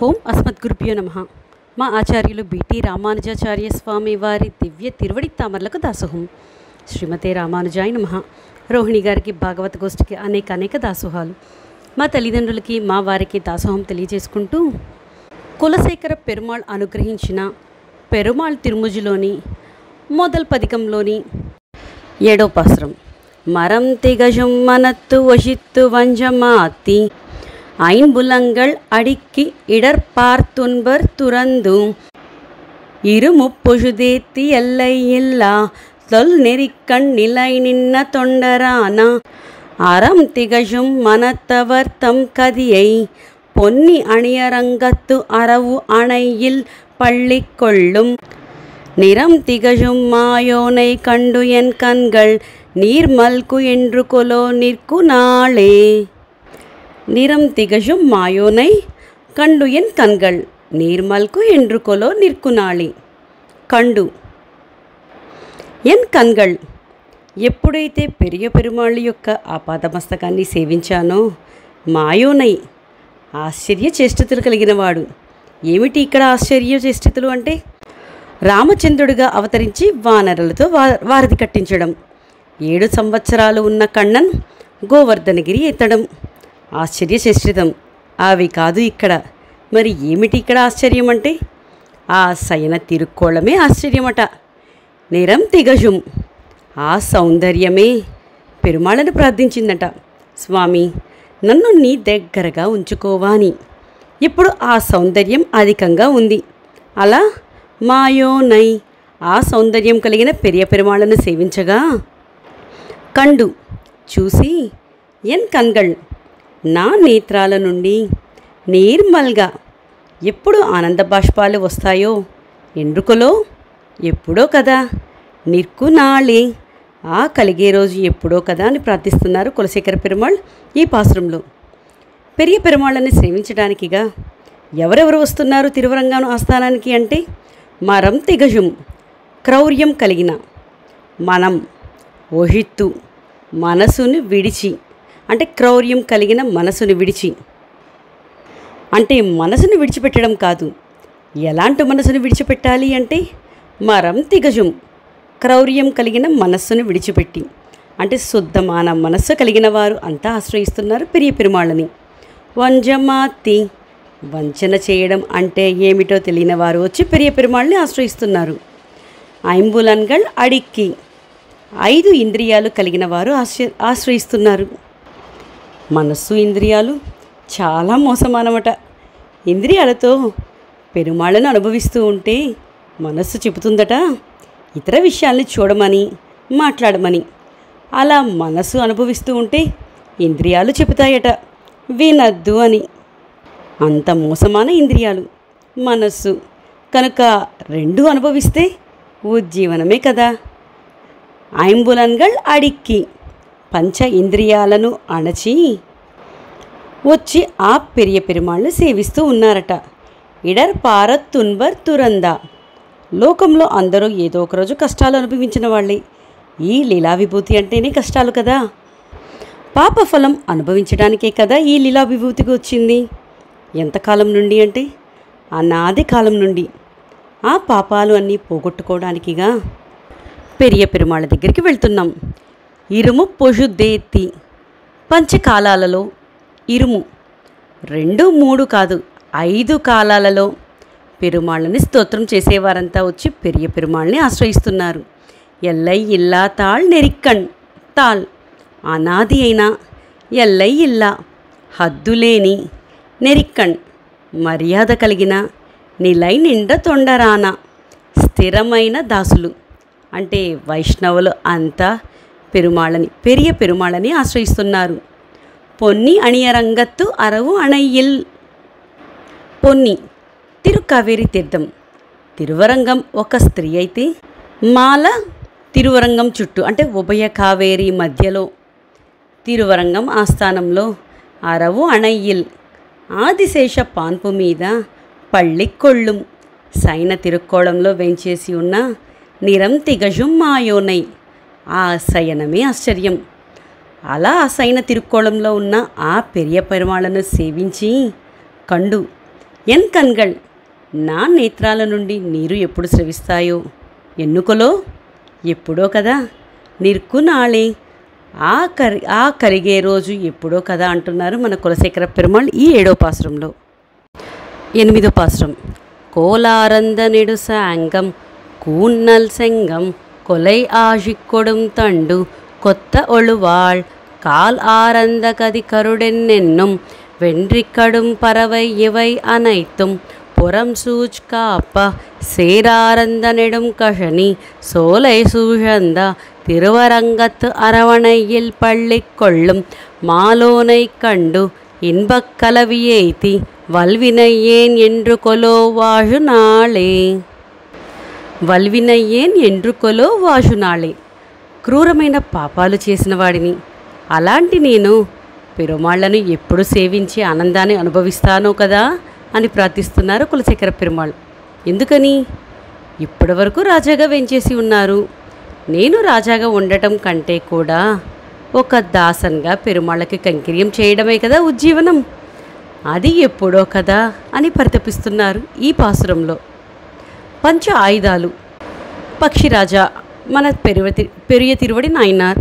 ఓం అస్మద్గురుభ్యో నమ మా ఆచార్యులు బిటి రామానుజాచార్య స్వామి వారి దివ్య తిరువడి తామర్లకు దాసోహం శ్రీమతే రామానుజాయ నమ రోహిణి గారికి భాగవత గోష్ఠికి అనేక అనేక దాసోహాలు మా తల్లిదండ్రులకి మా వారికి దాసోహం తెలియజేసుకుంటూ కులశేఖర పెరుమాళ్ అనుగ్రహించిన పెరుమాళ్ తిరుముజులోని మొదల్ పదికంలోని ఏడో పాసురం மரம் திகழும் மனத்து ஒழித்து வஞ்சமாத்தி ஐம்புலங்கள் அடுக்கி இடர்பார்த்துன்பர் துறந்தும் இருமுப்பொழுதேத்தி எல்லை இல்லா தொல் நெறிக்கண் நிலை நின்ன தொண்டரானா அறம் திகழும் மனத்தவர் தம் கதியை பொன்னி அணியரங்கத்து அரவு அணையில் பள்ளி கொள்ளும் நிறம் திகழும் மாயோனை கண்டு என் கண்கள் நீர்மல்கு என்று கொலோ நிற்கு நாளே நிறம் திகழும் மாயோனை కండు ఎన్ కన్గల్ నీర్మల్కు ఎండ్రు కొలో నిర్కునాళి కండు ఎన్ కన్గల్ ఎప్పుడైతే పెరియ పెరుమాళ్ళ యొక్క ఆపాదమస్తకాన్ని సేవించానో మాయోనై ఆశ్చర్య చేష్టతులు కలిగినవాడు ఏమిటి ఇక్కడ ఆశ్చర్య చేష్టతులు అంటే రామచంద్రుడిగా అవతరించి వానరులతో వా వారధి కట్టించడం ఏడు సంవత్సరాలు ఉన్న కണ്ണన్ గోవర్ధనగిరి ఎత్తడం ఆశ్చర్య చేష్టితం అవి కాదు ఇక్కడ మరి ఏమిటి ఇక్కడ ఆశ్చర్యం అంటే ఆ శయన తిరుక్కోళమే ఆశ్చర్యమట నిరం తిగజుం ఆ సౌందర్యమే పెరుమాళను ప్రార్థించిందట స్వామి నన్ను నీ దగ్గరగా ఉంచుకోవా అని ఇప్పుడు ఆ సౌందర్యం అధికంగా ఉంది అలా మాయోనై ఆ సౌందర్యం కలిగిన పెరియ పెరుమాళను సేవించగా కండు చూసి ఎన్ కన్గళ్ నా నేత్రాల నుండి నిర్మల్గా ఎప్పుడు ఆనంద బాష్పాలు వస్తాయో ఎండ్రుకలో ఎప్పుడో కదా నిర్కునాళే ఆ కలిగే రోజు ఎప్పుడో కదా అని ప్రార్థిస్తున్నారు కులశేఖర పెరుమాళ్ ఈ పాసురంలో పెరియ పెరుమాళ్ళని సేవించడానికిగా ఎవరెవరు వస్తున్నారు తిరువరంగాను ఆస్థానానికి అంటే మరం తిగజుం క్రౌర్యం కలిగిన మనం ఒహిత్తు మనసును విడిచి అంటే క్రౌర్యం కలిగిన మనసును విడిచి అంటే మనసును విడిచిపెట్టడం కాదు ఎలాంటి మనసును విడిచిపెట్టాలి అంటే మరం తిగజుం క్రౌర్యం కలిగిన మనస్సును విడిచిపెట్టి అంటే శుద్ధమాన మనస్సు కలిగిన వారు అంతా ఆశ్రయిస్తున్నారు పెరియ పెరుమాళ్ళని వంజమాతి వంచన చేయడం అంటే ఏమిటో తెలియని వారు వచ్చి పెరియ పెరుమాళ్ళని ఆశ్రయిస్తున్నారు ఐంబులన్గల్ అడిక్కి ఐదు ఇంద్రియాలు కలిగిన వారు ఆశ్ర ఆశ్రయిస్తున్నారు మనస్సు ఇంద్రియాలు చాలా మోసమానమట ఇంద్రియాలతో పెరుమాళ్ళను అనుభవిస్తూ ఉంటే మనస్సు చెబుతుందట ఇతర విషయాల్ని చూడమని మాట్లాడమని అలా మనస్సు అనుభవిస్తూ ఉంటే ఇంద్రియాలు చెబుతాయట వినద్దు అని అంత మోసమాన ఇంద్రియాలు మనస్సు కనుక రెండు అనుభవిస్తే ఉజ్జీవనమే కదా ఐంబులన్గల్ అడిక్కి పంచ ఇంద్రియాలను అణచి వచ్చి ఆ పెరియ పెరుమాళ్ళు సేవిస్తూ ఉన్నారట ఇడర్ పారత్ తున్బర్ తురందా లోకంలో అందరూ ఏదో ఒక రోజు కష్టాలు అనుభవించిన వాళ్ళే ఈ లీలా విభూతి అంటేనే కష్టాలు కదా పాపఫలం అనుభవించడానికే కదా ఈ లీలా విభూతికి వచ్చింది ఎంతకాలం నుండి అంటే అనాది కాలం నుండి ఆ పాపాలు అన్నీ పోగొట్టుకోవడానికిగా పెరియ పెరుమాళ్ళ దగ్గరికి వెళ్తున్నాం ఇరుము పొజుదేత్తి పంచకాలాలలో ఇరుము రెండు మూడు కాదు ఐదు కాలాలలో పెరుమాళ్ళని స్తోత్రం చేసేవారంతా వచ్చి పెరియ పెరుమాళ్ళని ఆశ్రయిస్తున్నారు ఎల్లై ఇల్లా తాళ్ నెరిక్కణ్ తాళ్ అనాది అయిన ఎల్లై ఇల్లా హద్దులేని నెరిక్కణ్ మర్యాద కలిగిన నిలై నిండ తొండరాన స్థిరమైన దాసులు అంటే వైష్ణవులు అంతా పెరుమాళ్ళని పెరియ పెరుమాళ్ళని ఆశ్రయిస్తున్నారు పొన్ని అణియరంగత్తు అరవు అణయ్యిల్ పొన్ని తిరుకావేరి తీర్థం తిరువరంగం ఒక స్త్రీ అయితే మాల తిరువరంగం చుట్టూ అంటే ఉభయ కావేరి మధ్యలో తిరువరంగం ఆస్థానంలో అరవు అణయ్యిల్ ఆదిశేష పాన్పు మీద పళ్ళి కొళ్ళుం సైన తిరుక్కోళంలో వెంచేసి ఉన్న నిరం తిగజుం మాయోనై ఆ శయనమే ఆశ్చర్యం అలా ఆ సైన తిరుక్కోళంలో ఉన్న ఆ పెరియ పెరుమాళ్ళను సేవించి కండు ఎన్ కన్గళ్ నా నేత్రాల నుండి నీరు ఎప్పుడు స్రవిస్తాయో ఎన్నుకలో ఎప్పుడో కదా నిర్కు నాళే ఆ కరి ఆ కరిగే రోజు ఎప్పుడో కదా అంటున్నారు మన కులశేఖర పెరుమాళ్ ఈ ఏడో పాసురంలో ఎనిమిదో పాసురం కోలారంద నెడు సాంగం కూన్నల్ செங்கம் கொலை ஆழிக்கொடும் தண்டு கொத்த ஒழுவாள் கால் ஆரந்த கதி கருடென்னென்னும் வென்றிக்கடும் பறவை இவை அனைத்தும் புறம் சூச் காப்ப சேராரந்த நெடும் கழனி சோலை சூழந்த திருவரங்கத்து அரவணையில் பள்ளி கொள்ளும் மாலோனை கண்டு இன்பக் கலவியேத்தி வல்வினை ஏன் என்று கொலோ வாழு நாளே వల్వినయ్యేన్ ఎండ్రుకొలో వాషునాళే క్రూరమైన పాపాలు చేసిన వాడిని అలాంటి నేను పెరుమాళ్లను ఎప్పుడు సేవించి ఆనందాన్ని అనుభవిస్తానో కదా అని ప్రార్థిస్తున్నారు కులశేఖర పెరుమాళ్ ఎందుకని ఇప్పటి వరకు రాజాగా వెంచేసి ఉన్నారు నేను రాజాగా ఉండటం కంటే కూడా ఒక దాసన్గా పెరుమాళ్ళకి కంకిర్యం చేయడమే కదా ఉజ్జీవనం అది ఎప్పుడో కదా అని పరితపిస్తున్నారు ఈ పాసురంలో పంచ ఆయుధాలు పక్షిరాజా మన పెరువతి పెరియ తిరువడి నాయనార్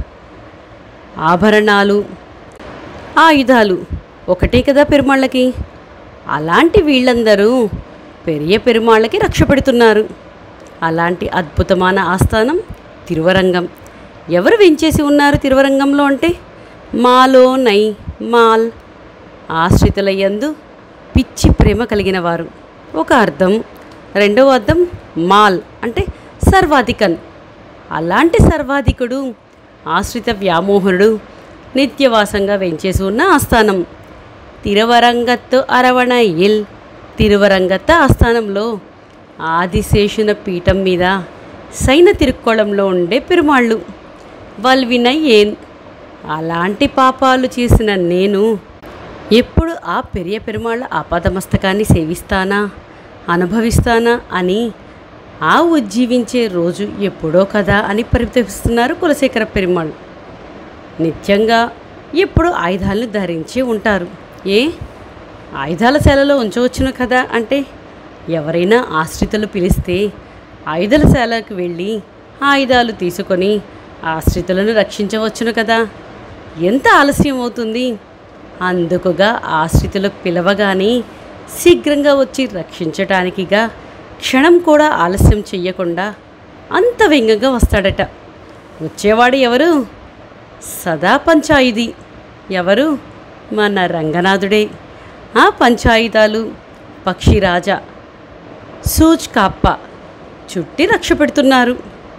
ఆభరణాలు ఆయుధాలు ఒకటే కదా పెరుమాళ్ళకి అలాంటి వీళ్ళందరూ పెరియ పెరుమాళ్ళకి రక్ష పెడుతున్నారు అలాంటి అద్భుతమైన ఆస్థానం తిరువరంగం ఎవరు వెంచేసి ఉన్నారు తిరువరంగంలో అంటే మాలో నై మాల్ ఆశ్రితుల యందు పిచ్చి ప్రేమ కలిగిన వారు ఒక అర్థం రెండవ అర్థం మాల్ అంటే సర్వాధికన్ అలాంటి సర్వాధికుడు ఆశ్రిత వ్యామోహనుడు నిత్యవాసంగా వెంచేసి ఉన్న ఆస్థానం తిరువరంగత్తు అరవణయిల్ తిరువరంగత్త ఆస్థానంలో ఆదిశేషున పీఠం మీద సైన తిరుక్కోళంలో ఉండే పెరుమాళ్ళు వల్వినయ్యేన్ అలాంటి పాపాలు చేసిన నేను ఎప్పుడు ఆ పెరియ పెరుమాళ్ళ ఆపాదమస్తకాన్ని సేవిస్తానా అనుభవిస్తానా అని ఆ ఉజ్జీవించే రోజు ఎప్పుడో కదా అని పరితపిస్తున్నారు కులశేఖర పెరుమాళ్ళు నిత్యంగా ఎప్పుడు ఆయుధాలను ధరించి ఉంటారు ఏ ఆయుధాల శాలలో ఉంచవచ్చును కదా అంటే ఎవరైనా ఆశ్రితులు పిలిస్తే ఆయుధాల శాలకు వెళ్ళి ఆయుధాలు తీసుకొని ఆశ్రితులను రక్షించవచ్చును కదా ఎంత ఆలస్యం అవుతుంది అందుకుగా ఆశ్రితులు పిలవగానే శీఘ్రంగా వచ్చి రక్షించటానికిగా క్షణం కూడా ఆలస్యం చెయ్యకుండా అంత వ్యంగ్యంగా వస్తాడట వచ్చేవాడు ఎవరు సదా పంచాయుధి ఎవరు మన రంగనాథుడే ఆ పంచాయుధాలు పక్షిరాజా సూచ్ కాప్ప చుట్టి రక్ష పెడుతున్నారు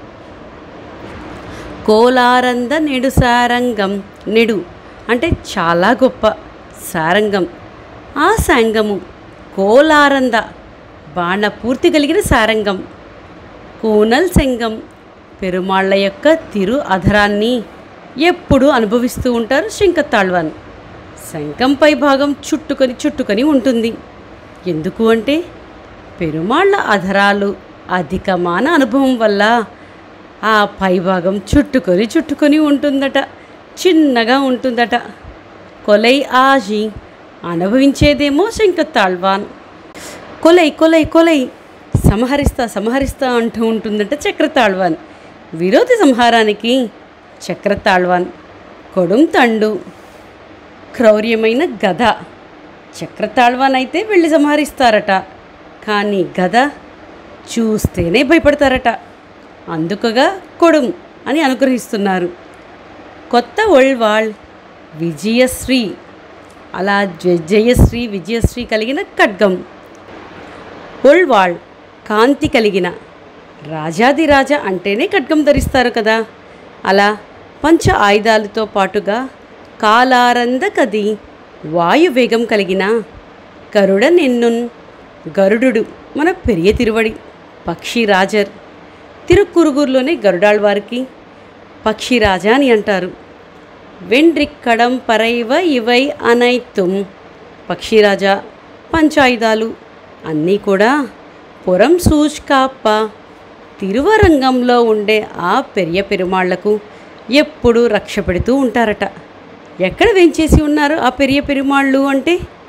కోలారంద నెడు సారంగం నెడు అంటే చాలా గొప్ప సారంగం ఆ సాంగము కోలారంద బాణ పూర్తి కలిగిన సారంగం కూనల్ సెంగం పెరుమాళ్ళ యొక్క తిరు అధరాన్ని ఎప్పుడూ అనుభవిస్తూ ఉంటారు శంకతాళ్వాన్ శంఖంపై భాగం చుట్టుకొని చుట్టుకొని ఉంటుంది ఎందుకు అంటే పెరుమాళ్ళ అధరాలు అధికమాన అనుభవం వల్ల ఆ పైభాగం చుట్టుకొని చుట్టుకొని ఉంటుందట చిన్నగా ఉంటుందట కొలై ఆజి అనుభవించేదేమో శంకతాళ్వాన్ కొలై కొలై కొలై సంహరిస్తా సంహరిస్తా అంటూ ఉంటుందట చక్రతాళ్వాన్ విరోధి సంహారానికి చక్రతాళ్వాన్ కొడుం తండు క్రౌర్యమైన గద చక్రతాళ్వాన్ అయితే వెళ్ళి సంహరిస్తారట కానీ గద చూస్తేనే భయపడతారట అందుకగా కొడుం అని అనుగ్రహిస్తున్నారు కొత్త ఒళ్వాళ్ విజయశ్రీ అలా జ- జయశ్రీ విజయశ్రీ కలిగిన ఖడ్గం ఒళ్వాళ్ కాంతి కలిగిన రాజాదిరాజా అంటేనే ఖడ్గం ధరిస్తారు కదా అలా పంచ ఆయుధాలతో పాటుగా కాలారంద కది వాయువేగం కలిగిన గరుడ నిన్నున్ గరుడు మన పెరియ తిరువడి పక్షి రాజర్ తిరుక్కురుగురులోనే గరుడాళ్వారికి పక్షి రాజా అని అంటారు వెండ్రిక్కడం పరైవ ఇవై అనైతుం పక్షిరాజా పంచాయుధాలు అన్నీ కూడా పురం సూచ్కాప్ప తిరువరంగంలో ఉండే ఆ పెరియ పెరుమాళ్లకు ఎప్పుడూ రక్ష పెడుతూ ఉంటారట ఎక్కడ వెంచేసి ఉన్నారు ఆ పెరియ పెరుమాళ్ళు అంటే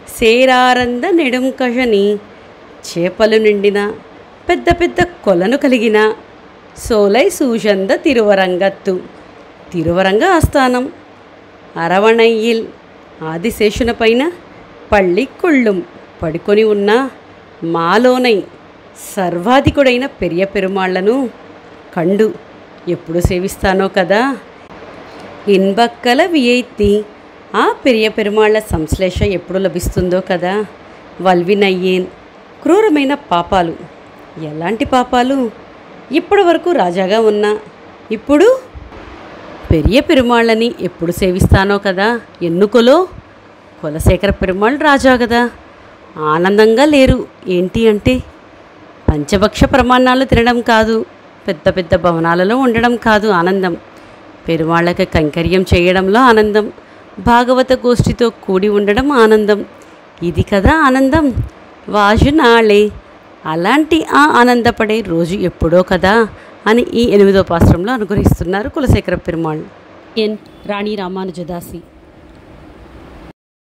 సేరారంద నెడుంకషని చేపలు నిండిన పెద్ద పెద్ద కొలను కలిగిన సోలై సూషంద తిరువరంగత్తు తిరువరంగ ఆస్థానం అరవణయ్యిల్ ఆదిశేషున పైన పళ్ళి కొళ్ళుం పడుకొని ఉన్న మాలోనై సర్వాధికుడైన పెరియ పెరుమాళ్లను కండు ఎప్పుడు సేవిస్తానో కదా ఇన్బక్కల వియైతి ఆ పెరియ పెరుమాళ్ల సంశ్లేష ఎప్పుడు లభిస్తుందో కదా వల్వినయ్యేన్ క్రూరమైన పాపాలు ఎలాంటి పాపాలు ఇప్పటి వరకు రాజాగా ఉన్నా ఇప్పుడు పెరియ పెరుమాళ్ళని ఎప్పుడు సేవిస్తానో కదా ఎన్నుకలో కులశేఖర పెరుమాళ్ళు రాజా కదా ఆనందంగా లేరు ఏంటి అంటే పంచభక్ష ప్రమాణాలు తినడం కాదు పెద్ద పెద్ద భవనాలలో ఉండడం కాదు ఆనందం పెరుమాళ్ళకి కైంకర్యం చేయడంలో ఆనందం భాగవత గోష్ఠితో కూడి ఉండడం ఆనందం ఇది కదా ఆనందం వాజు నాళే అలాంటి ఆ ఆనందపడే రోజు ఎప్పుడో కదా అని ఈ ఎనిమిదో పాశ్రంలో అనుగ్రహిస్తున్నారు కులశేఖర పెరుమాళ్ళు ఎన్ రాణి రామానుజదాసి